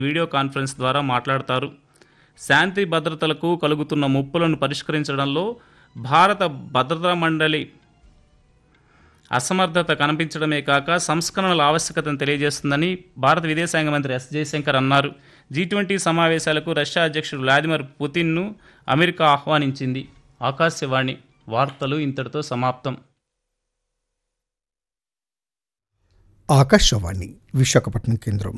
video conference ద్వారా మాట్లాడతారు శాంతి భద్రతలకు కలుగుతున్న ముప్పులను పరిష్కరించడంలో భారత భద్రతా మండలి అసమర్థత కనిపించడమే కాక సంస్కరణల ఆవశ్యకతను తెలియజేస్తుందని భారత విదేశాంగ మంత్రి ఎస్ జయశంకర్ అన్నారు జీ ట్వంటీ సమావేశాలకు రష్యా అధ్యక్షుడు వ్లాదిమిర్ పుతిన్ను అమెరికా ఆహ్వానించింది ఆకాశవాణి వార్తలు ఇంతటితో సమాప్తం ఆకాశవాణి విశాఖపట్నం కేంద్రం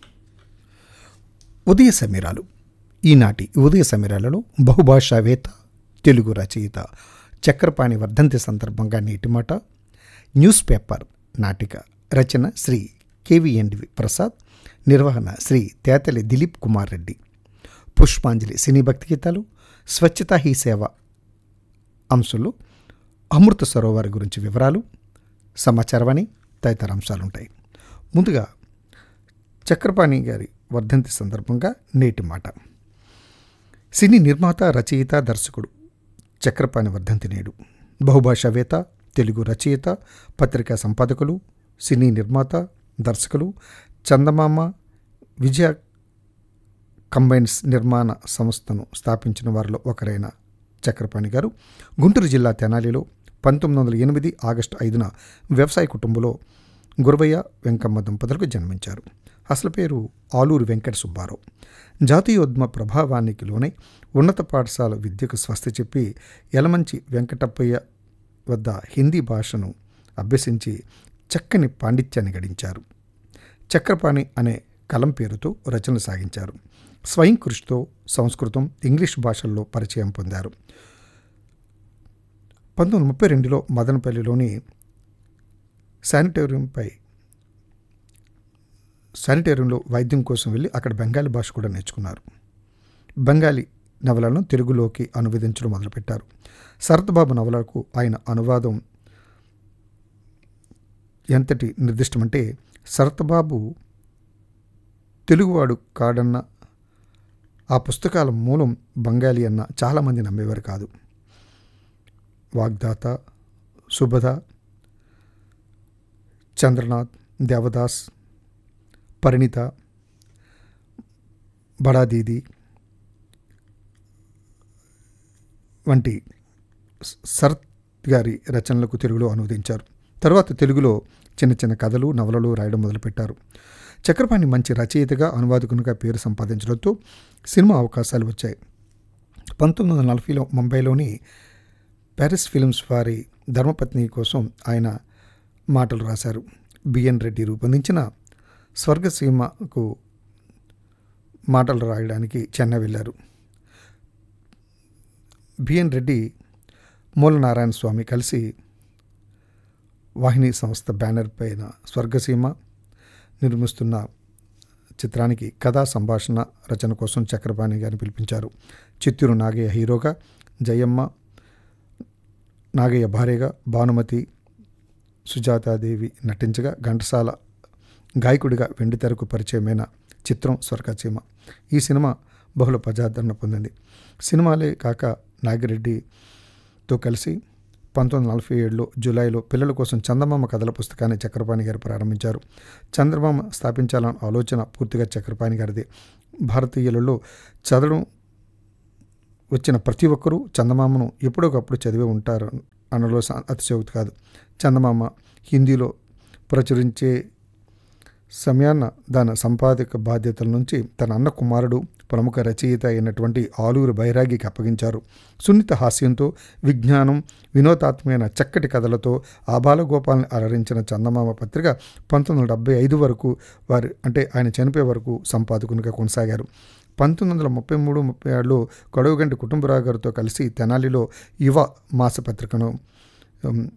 ఉదయ సమీరాలు ఈనాటి ఉదయ సమీరాలలో బహుభాషావేత్త తెలుగు రచయిత చక్రపాణి వర్ధంతి సందర్భంగా నేటి మాట న్యూస్ పేపర్ నాటిక రచన శ్రీ కేవీఎన్డి ప్రసాద్ నిర్వహణ శ్రీ తేతలి దిలీప్ కుమార్ రెడ్డి పుష్పాంజలి సినీ భక్తి గీతాలు స్వచ్ఛతా హీ సేవ అంశంలో అమృత సరోవర్ గురించి వివరాలు సమాచారమని తదితర అంశాలుంటాయి ముందుగా చక్రపాణి గారి వర్ధంతి సందర్భంగా నేటి మాట సినీ నిర్మాత రచయిత దర్శకుడు చక్రపాణి వర్ధంతి నేడు బహుభాషావేత్త తెలుగు రచయిత పత్రికా సంపాదకులు సినీ నిర్మాత దర్శకులు చందమామ విజయ కంబైన్స్ నిర్మాణ సంస్థను స్థాపించిన వారిలో ఒకరైన చక్రపాణి గారు గుంటూరు జిల్లా తెనాలిలో పంతొమ్మిది వందల ఎనిమిది ఆగస్టు ఐదున వ్యవసాయ కుటుంబంలో గురవయ్య వెంకమ్మ దంపతులకు జన్మించారు అసలు పేరు ఆలూరు వెంకట సుబ్బారావు జాతీయోద్యమ ప్రభావానికి లోనై ఉన్నత పాఠశాల విద్యకు స్వస్తి చెప్పి యలమంచి వెంకటప్పయ్య వద్ద హిందీ భాషను అభ్యసించి చక్కని పాండిత్యాన్ని గడించారు చక్రపాణి అనే కలం పేరుతో రచనలు సాగించారు స్వయం కృషితో సంస్కృతం ఇంగ్లీష్ భాషల్లో పరిచయం పొందారు పంతొమ్మిది వందల ముప్పై రెండులో మదనపల్లిలోని శానిటోరియంపై శానిటోరియంలో వైద్యం కోసం వెళ్ళి అక్కడ బెంగాలీ భాష కూడా నేర్చుకున్నారు బెంగాలీ నవలను తెలుగులోకి అనువదించడం మొదలుపెట్టారు శరత్బాబు నవలకు ఆయన అనువాదం ఎంతటి నిర్దిష్టమంటే శరత్బాబు తెలుగువాడు కాడన్న ఆ పుస్తకాల మూలం బెంగాలీ అన్న చాలామంది నమ్మేవారు కాదు వాగ్దాత సుభద చంద్రనాథ్ దేవదాస్ పరిణిత బడాదీది వంటి స- శరత్ గారి రచనలకు తెలుగులో అనువదించారు తర్వాత తెలుగులో చిన్న చిన్న కథలు నవలలు రాయడం మొదలుపెట్టారు చక్రపాణి మంచి రచయితగా అనువాదకునిగా పేరు సంపాదించడంతో సినిమా అవకాశాలు వచ్చాయి పంతొమ్మిది వందల నలభైలో ముంబైలోని ప్యారిస్ ఫిల్మ్స్ వారి ధర్మపత్ని కోసం ఆయన మాటలు రాశారు బిఎన్ రెడ్డి రూపొందించిన స్వర్గసీమకు మాటలు రాయడానికి చెన్నై వెళ్ళారు బిఎన్ రెడ్డి మూలనారాయణ స్వామి కలిసి వాహిని సంస్థ బ్యానర్ పైన స్వర్గసీమ నిర్మిస్తున్న చిత్రానికి కథా సంభాషణ రచన కోసం చక్రపాణి గారిని పిలిపించారు చిత్తూరు నాగయ్య హీరోగా జయమ్మ నాగయ్య భార్యగా భానుమతి సుజాతాదేవి నటించగా ఘంటసాల గాయకుడిగా వెండితెరకు పరిచయమైన చిత్రం స్వర్గసీమ ఈ సినిమా బహుళ ప్రజాదరణ పొందింది సినిమాలే కాక నాగిరెడ్డితో కలిసి పంతొమ్మిది వందల నలభై ఏడులో జూలైలో పిల్లల కోసం చందమామ కథల పుస్తకాన్ని చక్రపాణి గారు ప్రారంభించారు చంద్రమామ స్థాపించాలన్న ఆలోచన పూర్తిగా చక్రపాణి గారిది భారతీయులలో చదవడం వచ్చిన ప్రతి ఒక్కరూ చందమామను ఎప్పుడొకప్పుడు చదివే ఉంటారు అనలో స- అతిశయోక్తి కాదు చందమామ హిందీలో ప్రచురించే సమయాన్న దాని సంపాదక బాధ్యతల నుంచి తన అన్న కుమారుడు ప్రముఖ రచయిత అయినటువంటి ఆలూరు బైరాగికి అప్పగించారు సున్నిత హాస్యంతో విజ్ఞానం వినోదాత్మకమైన చక్కటి కథలతో ఆబాలగోపాల్ని అలరించిన చందమామ పత్రిక పంతొమ్మిది వందల డెబ్బై ఐదు వరకు వారి అంటే ఆయన చనిపోయే వరకు సంపాదకునిగా కొనసాగారు పంతొమ్మిది వందల ముప్పై మూడు ముప్పై ఏడులో కొడవగంటి కుటుంబరావు గారితో కలిసి తెనాలిలో యువ మాసపత్రికను ఉమ్,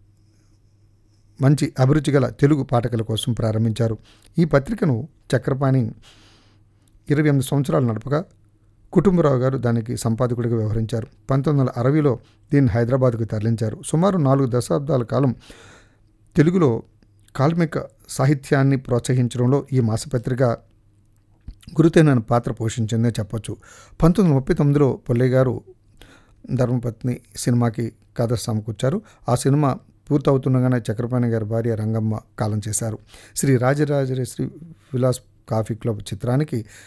మంచి అభిరుచి గల తెలుగు పాఠకుల కోసం ప్రారంభించారు ఈ పత్రికను చక్రపాణి ఇరవై ఎనిమిది సంవత్సరాలు నడపగా కుటుంబరావు గారు దానికి సంపాదకుడిగా వ్యవహరించారు పంతొమ్మిది వందల అరవైలో దీన్ని హైదరాబాద్కు తరలించారు సుమారు నాలుగు దశాబ్దాల కాలం తెలుగులో కాల్మిక సాహిత్యాన్ని ప్రోత్సహించడంలో ఈ మాసపత్రిక గురుతైన పాత్ర పోషించిందే చెప్పొచ్చు పంతొమ్మిది వందల ముప్పై తొమ్మిదిలో పొల్లయ్య గారు ధర్మపత్ని సినిమాకి కథ సమకూర్చారు ఆ సినిమా పూర్తవుతుండగానే చక్రపాణి గారి భార్య రంగమ్మ కాలం చేశారు శ్రీ రాజరాజేశ్వరి విలాస్ కాఫీ క్లబ్ చిత్రానికి